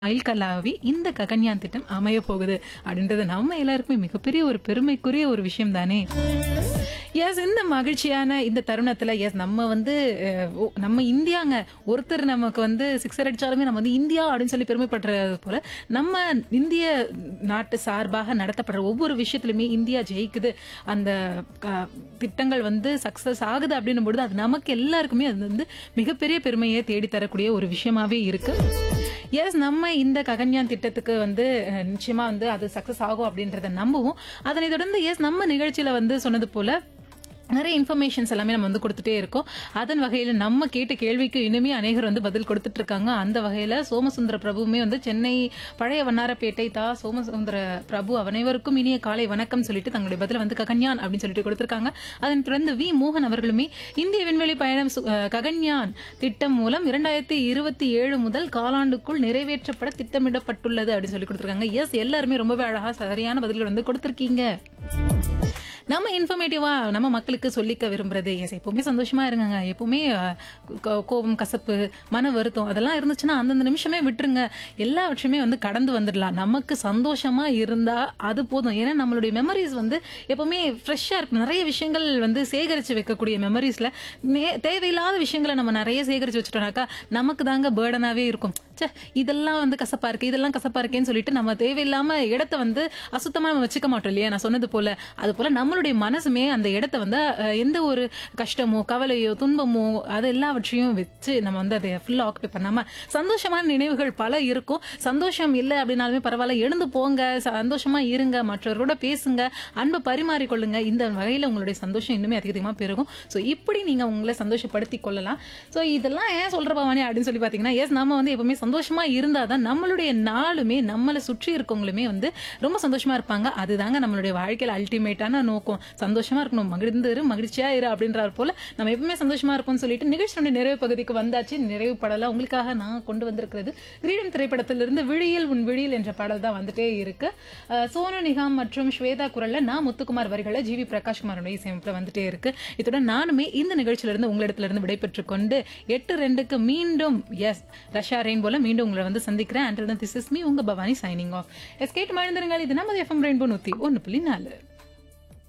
மைல்கல்லாவி இந்த ககன்யான் திட்டம் அமைய போகுது அப்படின்றது நம்ம எல்லாருக்குமே மிகப்பெரிய ஒரு பெருமைக்குரிய ஒரு விஷயம் தானே எஸ் இந்த மகிழ்ச்சியான இந்த தருணத்துல எஸ் நம்ம வந்து அஹ், ஓ, நம்ம இந்தியாங்க ஒருத்தர் நமக்கு வந்து சிக்ஸர் அடிச்சாலுமே நம்ம வந்து இந்தியா அப்படின்னு சொல்லி பெருமைப்படுறது போல நம்ம இந்திய நாட்டு சார்பாக நடத்தப்படுற ஒவ்வொரு விஷயத்திலுமே இந்தியா ஜெயிக்குது அந்த க- திட்டங்கள் வந்து சக்சஸ் ஆகுது அப்படின்னும் பொழுது அது நமக்கு எல்லாருக்குமே அது வந்து மிகப்பெரிய பெருமையை தேடி தரக்கூடிய ஒரு விஷயமாவே இருக்கு எஸ் நம்ம இந்த ககன்யான் திட்டத்துக்கு வந்து அஹ், நிச்சயமா வந்து அது சக்சஸ் ஆகும் அப்படின்றத நம்புவோம் அதனை தொடர்ந்து எஸ் நம்ம நிகழ்ச்சியில வந்து சொன்னது போல நிறைய இன்ஃபர்மேஷன்ஸ் எல்லாமே நம்ம வந்து கொடுத்துட்டே இருக்கோம் அதன் வகையில் நம்ம கேட்ட கேள்விக்கு இனிமே அநேகர் வந்து பதில் கொடுத்துட்டு இருக்காங்க அந்த வகையில் சோமசுந்தர பிரபுவுமே வந்து சென்னை பழைய வண்ணாரப்பேட்டை தா சோமசுந்தர பிரபு அனைவருக்கும் இனிய காலை வணக்கம் சொல்லிட்டு தங்களுடைய பதில வந்து ககன்யான் அப்படின்னு சொல்லிட்டு கொடுத்திருக்காங்க அதன் தொடர்ந்து வி மோகன் அவர்களுமே இந்திய விண்வெளி பயணம் சு- அஹ், ககன்யான் திட்டம் மூலம் இரண்டாயிரத்தி இருபத்தி ஏழு முதல் காலாண்டுக்குள் நிறைவேற்றப்பட திட்டமிடப்பட்டுள்ளது அப்படின்னு சொல்லி கொடுத்திருக்காங்க எஸ் எல்லாருமே ரொம்பவே அழகா சரியான பதில்கள் வந்து கொடுத்திருக்கீங்க நம்ம இன்ஃபர்மேட்டிவா நம்ம மக்களுக்கு சொல்லிக்க விரும்புறது எஸ் எப்பவுமே சந்தோஷமா இருங்க எப்பவுமே அஹ், கோ- கோபம் கசப்பு மன வருத்தம் அதெல்லாம் இருந்துச்சுன்னா அந்தந்த நிமிஷமே விட்டுருங்க எல்லாவற்றையுமே வந்து கடந்து வந்துடலாம் நமக்கு சந்தோஷமா இருந்தா அது போதும் ஏன்னா நம்மளுடைய மெமரிஸ் வந்து எப்பவுமே ஃப்ரெஷ்ஷா இருக்கும் நிறைய விஷயங்கள் வந்து சேகரிச்சு வைக்கக்கூடிய மெமரிஸ்ல தேவையில்லாத விஷயங்களை நம்ம நிறைய சேகரிச்சு வச்சுட்டோம்னாக்கா நமக்கு தாங்க பேர்டனாவே இருக்கும் ச்சே இதெல்லாம் வந்து கசப்பா இருக்கு இதெல்லாம் கசப்பா இருக்கேன்னு சொல்லிட்டு நம்ம தேவையில்லாம இடத்த வந்து அசுத்தமா நம்ம வச்சுக்க மாட்டோம் இல்லையா நான் சொன்னது போல அது போல நம்மளுடைய மனசுமே அந்த இடத்த வந்து அஹ், எந்த ஒரு கஷ்டமோ கவலையோ துன்பமோ அது எல்லாவற்றையும் வச்சு நம்ம வந்து அதை ஃபுல்லா ஆக்குபை பண்ணாம சந்தோஷமான நினைவுகள் பல இருக்கும் சந்தோஷம் இல்லை அப்படின்னாலுமே பரவாயில்ல எழுந்து போங்க சந்தோஷமா இருங்க மற்றவரோட பேசுங்க அன்பை பரிமாறிக்கொள்ளுங்க இந்த வகையில உங்களுடைய சந்தோஷம் இன்னுமே அதிகமா பெருகும் ஸோ இப்படி நீங்க உங்களை சந்தோஷப்படுத்தி கொள்ளலாம் ஸோ இதெல்லாம் ஏன் சொல்ற பவானி அப்படின்னு சொல்லி பாத்தீங்கன்னா எஸ் நம்ம வந்து எப்பவுமே சந்தோஷமா இருந்தாதான் நம்மளுடைய நாளுமே நம்மளை சுற்றி இருக்கவங்களுமே வந்து ரொம்ப சந்தோஷமா இருப்பாங்க அதுதாங்க நம்மளுடைய வாழ்க்கையில அல்டிமேட்டான நோக்கம் சந்தோஷமா இருக்கணும் மகிழ்ந்து இரு, மகிழ்ச்சியா இரு அப்படின்றார் போல நம்ம எப்பவுமே சந்தோஷமா இருப்போம்னு சொல்லிட்டு நிகழ்ச்சியுடைய நிறைவு பகுதிக்கு வந்தாச்சு நிறைவு பாடலா உங்களுக்காக நான் கொண்டு வந்திருக்கிறது கிரீடம் திரைப்படத்திலிருந்து விழியில் உன் விழியில் என்ற பாடல் தான் வந்துட்டே இருக்கு அஹ், சோனு நிகாம் மற்றும் ஸ்வேதா குரல்ல நான் முத்துக்குமார் வரிகளை ஜிவி பிரகாஷ்குமாரோட இசையமைப்புல வந்துட்டே இருக்கு இத்துடன் நானுமே இந்த நிகழ்ச்சியிலிருந்து உங்களிடத்துல இருந்து விடைபெற்றுக் கொண்டு எட்டு ரெண்டுக்கு மீண்டும் எஸ் ரஷ்யா ரெயின்போல மீண்டும் உங்களை வந்து சந்திக்கிறேன் அண்ட் திஸ் இஸ் மீ உங்க பவானி சைனிங் ஆஃப் எஸ்கேட் மழுந்திருங்கள் இது நமது எஃப்எம் ரெயின்போ நூத்தி ஒன்னு புள்ளி நாலு